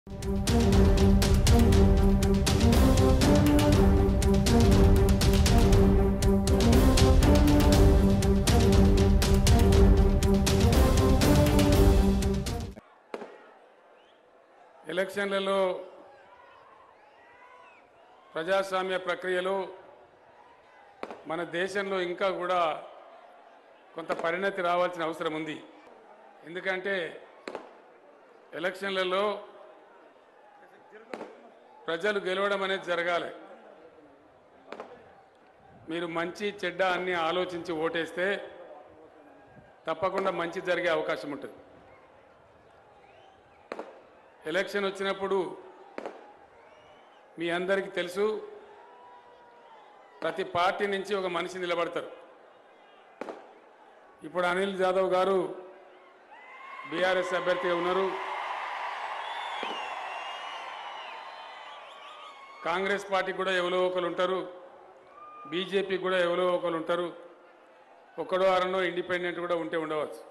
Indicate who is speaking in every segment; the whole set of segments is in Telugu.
Speaker 1: ఎలక్షన్లలో ప్రజాస్వామ్య ప్రక్రియలో మన దేశంలో ఇంకా కూడా కొంత పరిణతి రావాల్సిన అవసరం ఉంది ఎందుకంటే ఎలక్షన్లలో ప్రజలు గెలవడం అనేది జరగాలి మీరు మంచి చెడ్డ అన్ని ఆలోచించి ఓటేస్తే తప్పకుండా మంచి జరిగే అవకాశం ఉంటుంది ఎలక్షన్ వచ్చినప్పుడు మీ అందరికీ తెలుసు ప్రతి పార్టీ నుంచి ఒక మనిషి నిలబడతారు ఇప్పుడు అనిల్ జాదవ్ గారు బీఆర్ఎస్ అభ్యర్థిగా ఉన్నారు కాంగ్రెస్ పార్టీ కూడా ఎవరో ఒకరు ఉంటారు బీజేపీ కూడా ఎవరో ఒకరు ఉంటారు ఒకడో అరనో ఇండిపెండెంట్ కూడా ఉంటే ఉండవచ్చు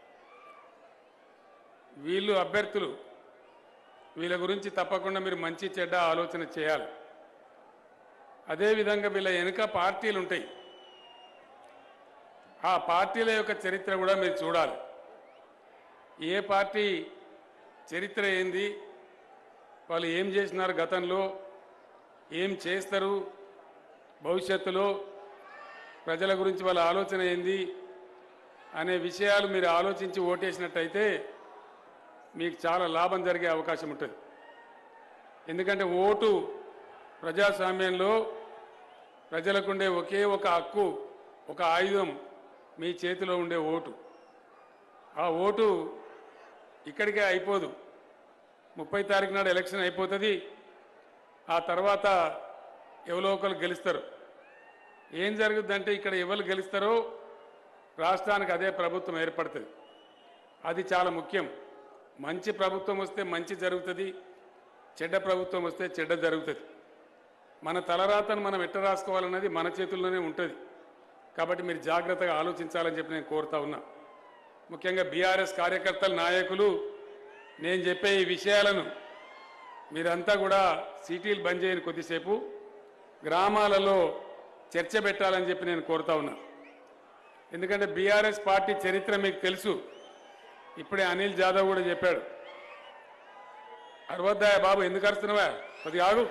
Speaker 1: వీళ్ళు అభ్యర్థులు వీళ్ళ గురించి తప్పకుండా మీరు మంచి చెడ్డ ఆలోచన చేయాలి అదేవిధంగా వీళ్ళ వెనుక పార్టీలు ఉంటాయి ఆ పార్టీల యొక్క చరిత్ర కూడా మీరు చూడాలి ఏ పార్టీ చరిత్ర ఏంది వాళ్ళు ఏం చేసినారు గతంలో ఏం చేస్తారు భవిష్యత్తులో ప్రజల గురించి వాళ్ళ ఆలోచన ఏంది అనే విషయాలు మీరు ఆలోచించి ఓటేసినట్టయితే మీకు చాలా లాభం జరిగే అవకాశం ఉంటుంది ఎందుకంటే ఓటు ప్రజాస్వామ్యంలో ప్రజలకుండే ఒకే ఒక హక్కు ఒక ఆయుధం మీ చేతిలో ఉండే ఓటు ఆ ఓటు ఇక్కడికే అయిపోదు ముప్పై తారీఖు నాడు ఎలక్షన్ అయిపోతుంది ఆ తర్వాత ఎవరో ఒకరు గెలుస్తారు ఏం జరుగుద్దంటే ఇక్కడ ఎవరు గెలుస్తారో రాష్ట్రానికి అదే ప్రభుత్వం ఏర్పడుతుంది అది చాలా ముఖ్యం మంచి ప్రభుత్వం వస్తే మంచి జరుగుతుంది చెడ్డ ప్రభుత్వం వస్తే చెడ్డ జరుగుతుంది మన తలరాతను మనం ఎట్ట రాసుకోవాలన్నది మన చేతుల్లోనే ఉంటుంది కాబట్టి మీరు జాగ్రత్తగా ఆలోచించాలని చెప్పి నేను కోరుతా ఉన్నా ముఖ్యంగా బీఆర్ఎస్ కార్యకర్తల నాయకులు నేను చెప్పే ఈ విషయాలను మీరంతా కూడా సిటీలు బంద్ చేయని కొద్దిసేపు గ్రామాలలో చర్చ పెట్టాలని చెప్పి నేను కోరుతా ఉన్నా ఎందుకంటే బీఆర్ఎస్ పార్టీ చరిత్ర మీకు తెలుసు ఇప్పుడే అనిల్ జాదవ్ కూడా చెప్పాడు అరవద్దాయ బాబు ఎందుకు అరుస్తున్నావా కొద్దిగా ఆగు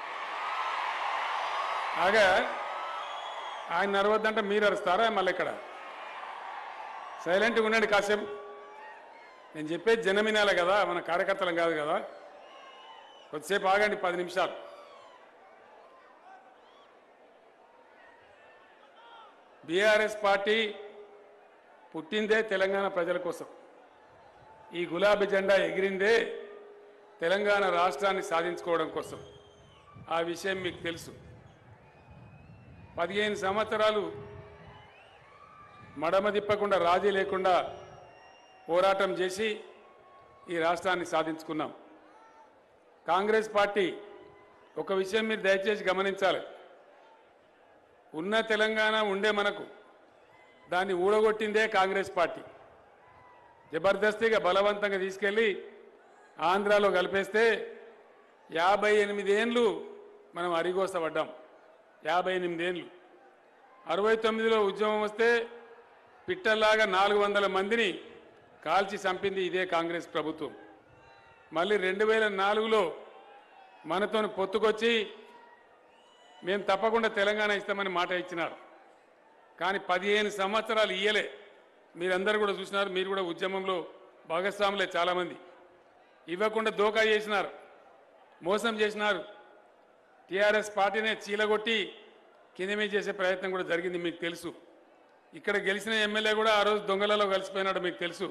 Speaker 1: ఆగా ఆయన అరవద్దంటే మీరు అరుస్తారా మళ్ళీ ఇక్కడ సైలెంట్గా ఉండండి కాసేపు నేను చెప్పేది జనమినాలే కదా మన కార్యకర్తలం కాదు కదా కొద్దిసేపు ఆగండి పది నిమిషాలు బీఆర్ఎస్ పార్టీ పుట్టిందే తెలంగాణ ప్రజల కోసం ఈ గులాబీ జెండా ఎగిరిందే తెలంగాణ రాష్ట్రాన్ని సాధించుకోవడం కోసం ఆ విషయం మీకు తెలుసు పదిహేను సంవత్సరాలు మడమ తిప్పకుండా రాజీ లేకుండా పోరాటం చేసి ఈ రాష్ట్రాన్ని సాధించుకున్నాం కాంగ్రెస్ పార్టీ ఒక విషయం మీరు దయచేసి గమనించాలి ఉన్న తెలంగాణ ఉండే మనకు దాన్ని ఊడగొట్టిందే కాంగ్రెస్ పార్టీ జబర్దస్తిగా బలవంతంగా తీసుకెళ్ళి ఆంధ్రాలో కలిపేస్తే యాభై ఎనిమిదేండ్లు మనం అరిగోసపడ్డాం యాభై ఎనిమిదేండ్లు అరవై తొమ్మిదిలో ఉద్యమం వస్తే పిట్టల్లాగా నాలుగు వందల మందిని కాల్చి చంపింది ఇదే కాంగ్రెస్ ప్రభుత్వం మళ్ళీ రెండు వేల నాలుగులో మనతో పొత్తుకొచ్చి మేము తప్పకుండా తెలంగాణ ఇస్తామని మాట ఇచ్చినారు కానీ పదిహేను సంవత్సరాలు ఇయ్యలే మీరందరూ కూడా చూసినారు మీరు కూడా ఉద్యమంలో భాగస్వాములే చాలామంది ఇవ్వకుండా దోకా చేసినారు మోసం చేసినారు టీఆర్ఎస్ పార్టీనే చీలగొట్టి కిందమే చేసే ప్రయత్నం కూడా జరిగింది మీకు తెలుసు ఇక్కడ గెలిచిన ఎమ్మెల్యే కూడా ఆ రోజు దొంగలలో కలిసిపోయినాడు మీకు తెలుసు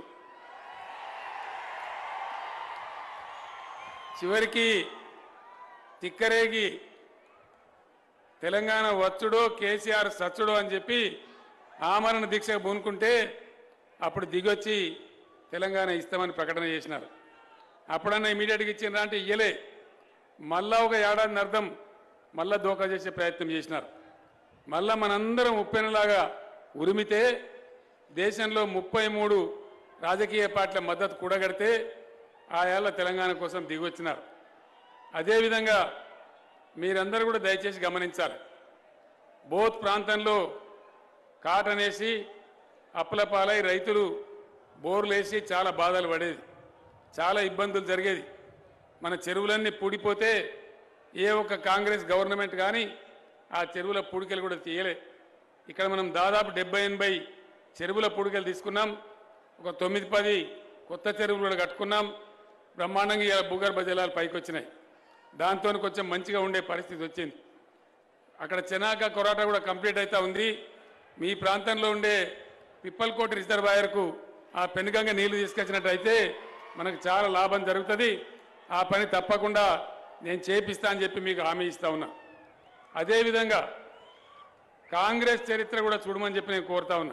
Speaker 1: చివరికి తిక్కరేగి తెలంగాణ వచ్చుడో కేసీఆర్ సచ్చుడో అని చెప్పి ఆమరణ దీక్ష పూనుకుంటే అప్పుడు దిగొచ్చి తెలంగాణ ఇస్తామని ప్రకటన చేసినారు అప్పుడన్నా ఇమీడియట్గా ఇచ్చిండ్రా అంటే ఇయ్యలే మళ్ళా ఒక ఏడాది అర్థం మళ్ళా దోకా చేసే ప్రయత్నం చేసినారు మళ్ళా మనందరం ఉప్పెనలాగా ఉరిమితే దేశంలో ముప్పై మూడు రాజకీయ పార్టీల మద్దతు కూడగడితే ఆ ఏళ్ళ తెలంగాణ కోసం దిగొచ్చినారు అదేవిధంగా మీరందరూ కూడా దయచేసి గమనించాలి బోత్ ప్రాంతంలో కాటన్ వేసి అప్పుల పాలై రైతులు బోర్లు వేసి చాలా బాధలు పడేది చాలా ఇబ్బందులు జరిగేది మన చెరువులన్నీ పూడిపోతే ఏ ఒక్క కాంగ్రెస్ గవర్నమెంట్ కానీ ఆ చెరువుల పూడికలు కూడా తీయలే ఇక్కడ మనం దాదాపు డెబ్బై ఎనభై చెరువుల పూడికలు తీసుకున్నాం ఒక తొమ్మిది పది కొత్త చెరువులు కూడా కట్టుకున్నాం బ్రహ్మాండంగా ఇలా భూగర్భ జలాలు పైకి వచ్చినాయి దాంతో కొంచెం మంచిగా ఉండే పరిస్థితి వచ్చింది అక్కడ చెనాక కొరాట కూడా కంప్లీట్ అవుతా ఉంది మీ ప్రాంతంలో ఉండే పిప్పల్కోట రిజర్వాయర్కు ఆ పెనుగంగ నీళ్లు తీసుకొచ్చినట్టయితే మనకు చాలా లాభం జరుగుతుంది ఆ పని తప్పకుండా నేను చేపిస్తా అని చెప్పి మీకు హామీ ఇస్తా ఉన్నా అదేవిధంగా కాంగ్రెస్ చరిత్ర కూడా చూడమని చెప్పి నేను కోరుతా ఉన్నా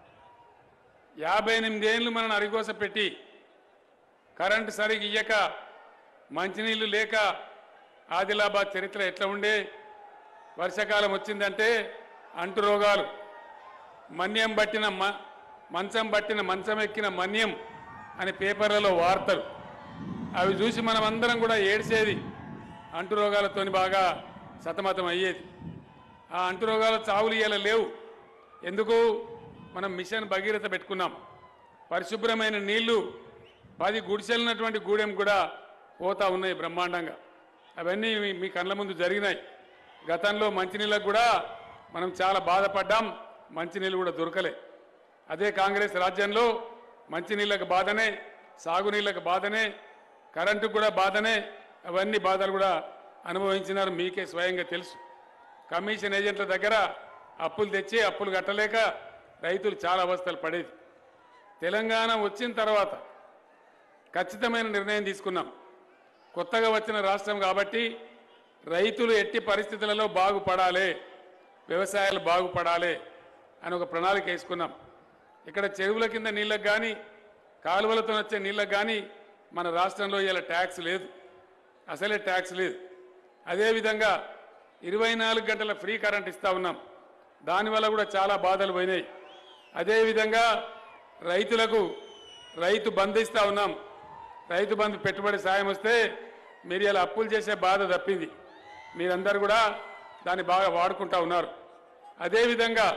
Speaker 1: యాభై ఎనిమిదేళ్ళు మనం అరిగోస పెట్టి కరెంటు సరిగ్గా ఇయ్యక మంచినీళ్లు లేక ఆదిలాబాద్ చరిత్ర ఎట్లా ఉండే వర్షాకాలం వచ్చిందంటే అంటు రోగాలు మన్యం పట్టిన మ మంచం పట్టిన మంచం ఎక్కిన మన్యం అని పేపర్లలో వార్తలు అవి చూసి మనం అందరం కూడా ఏడ్చేది అంటు రోగాలతోని బాగా సతమతం అయ్యేది ఆ అంటు రోగాల చావులు ఇయ్యాల లేవు ఎందుకు మనం మిషన్ భగీరథ పెట్టుకున్నాం పరిశుభ్రమైన నీళ్లు పది గుడిసెలున్నటువంటి గూడెం కూడా పోతా ఉన్నాయి బ్రహ్మాండంగా అవన్నీ మీ- మీ కళ్ళ ముందు జరిగినాయి గతంలో మంచినీళ్ళకు కూడా మనం చాలా బాధపడ్డాం మంచినీళ్ళు కూడా దొరకలే అదే కాంగ్రెస్ రాజ్యంలో మంచినీళ్ళకు బాధనే సాగునీళ్ళకు బాధనే కరెంటుకు కూడా బాధనే అవన్నీ బాధలు కూడా అనుభవించినారు మీకే స్వయంగా తెలుసు కమిషన్ ఏజెంట్ల దగ్గర అప్పులు తెచ్చి అప్పులు కట్టలేక రైతులు చాలా అవస్థలు పడేది తెలంగాణ వచ్చిన తర్వాత ఖచ్చితమైన నిర్ణయం తీసుకున్నాం కొత్తగా వచ్చిన రాష్ట్రం కాబట్టి రైతులు ఎట్టి పరిస్థితులలో బాగుపడాలి వ్యవసాయాలు బాగుపడాలి అని ఒక ప్రణాళిక వేసుకున్నాం ఇక్కడ చెరువుల కింద నీళ్ళకు కానీ కాలువలతో వచ్చే నీళ్ళకు కానీ మన రాష్ట్రంలో ఇలా ట్యాక్స్ లేదు అసలే ట్యాక్స్ లేదు అదేవిధంగా ఇరవై నాలుగు గంటల ఫ్రీ కరెంట్ ఇస్తా ఉన్నాం దానివల్ల కూడా చాలా బాధలు పోయినాయి అదేవిధంగా రైతులకు రైతు బంధు ఇస్తా ఉన్నాం రైతు బంధు పెట్టుబడి సాయం వస్తే మీరు ఇలా అప్పులు చేసే బాధ తప్పింది మీరందరూ కూడా దాన్ని బాగా వాడుకుంటా ఉన్నారు అదేవిధంగా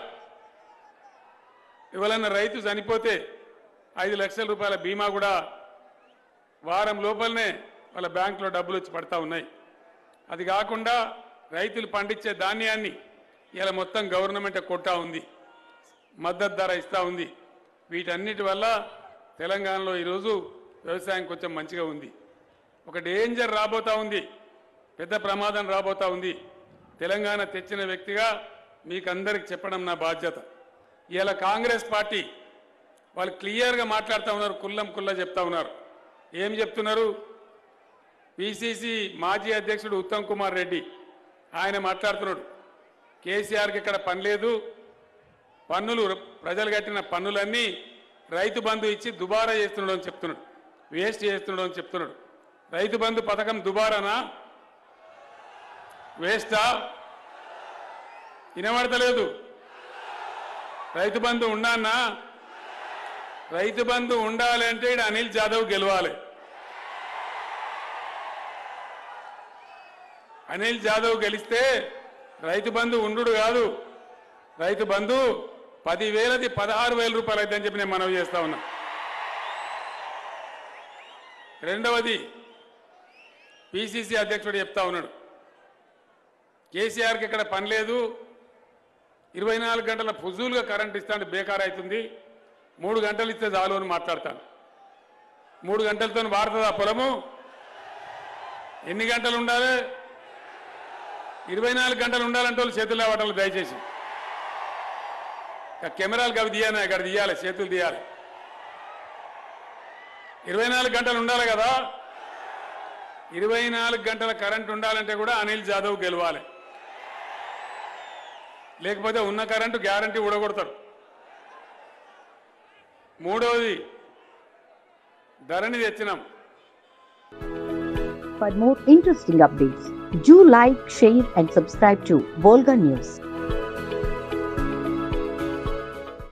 Speaker 1: ఎవరన్నా రైతు చనిపోతే ఐదు లక్షల రూపాయల బీమా కూడా వారం లోపలనే వాళ్ళ బ్యాంకులో డబ్బులు వచ్చి పడతా ఉన్నాయి అది కాకుండా రైతులు పండించే ధాన్యాన్ని ఇలా మొత్తం గవర్నమెంట్ కొట్టా ఉంది మద్దతు ధర ఇస్తూ ఉంది వీటన్నిటి వల్ల తెలంగాణలో ఈరోజు వ్యవసాయం కొంచెం మంచిగా ఉంది ఒక డేంజర్ రాబోతా ఉంది పెద్ద ప్రమాదం రాబోతా ఉంది తెలంగాణ తెచ్చిన వ్యక్తిగా మీకు అందరికి చెప్పడం నా బాధ్యత ఇలా కాంగ్రెస్ పార్టీ వాళ్ళు క్లియర్గా మాట్లాడుతూ ఉన్నారు కుల్లం కుల్ల చెప్తా ఉన్నారు ఏం చెప్తున్నారు పిసిసి మాజీ అధ్యక్షుడు ఉత్తమ్ కుమార్ రెడ్డి ఆయన మాట్లాడుతున్నాడు కేసీఆర్కి ఇక్కడ పని లేదు పన్నులు ప్రజలు కట్టిన పన్నులన్నీ రైతు బంధు ఇచ్చి దుబారా చేస్తున్నాడు అని చెప్తున్నాడు వేస్ట్ చేస్తున్నాడు అని చెప్తున్నాడు రైతు బంధు పథకం దుబారానా వేస్టా వినబడతలేదు రైతు బంధు ఉండానా రైతు బంధు ఉండాలి అంటే ఈడ అనిల్ జాదవ్ గెలవాలి అనిల్ జాదవ్ గెలిస్తే రైతు బంధు ఉండు కాదు రైతు బంధు పదివేలది పదహారు వేల రూపాయలు అయితే అని చెప్పి నేను మనవి చేస్తా ఉన్నా రెండవది పిసిసి అధ్యక్షుడు చెప్తా ఉన్నాడు కేసీఆర్కి ఇక్కడ పని లేదు ఇరవై నాలుగు గంటల ఫుజూలుగా కరెంట్ ఇస్తాంటే బేకార్ అవుతుంది మూడు గంటలు ఇస్తే చాలు అని మాట్లాడతాను మూడు గంటలతో వాడుతుందా పొలము ఎన్ని గంటలు ఉండాలి ఇరవై నాలుగు గంటలు ఉండాలంటే వాళ్ళు చేతులు లేవటాలు దయచేసి ఇక కెమెరాలు అవి తీయాలి ఇక్కడ తీయాలి చేతులు తీయాలి ఇరవై నాలుగు గంటలు ఉండాలి కదా ఇరవై నాలుగు గంటల కరెంట్ ఉండాలంటే కూడా అనిల్ జాదవ్ గెలవాలి లేకపోతే ఉన్న కరెంటు గ్యారంటీ ఊడగొడతారు మూడవది ధరణి తెచ్చినాం
Speaker 2: For more interesting updates, do like, share, and subscribe to Volga News.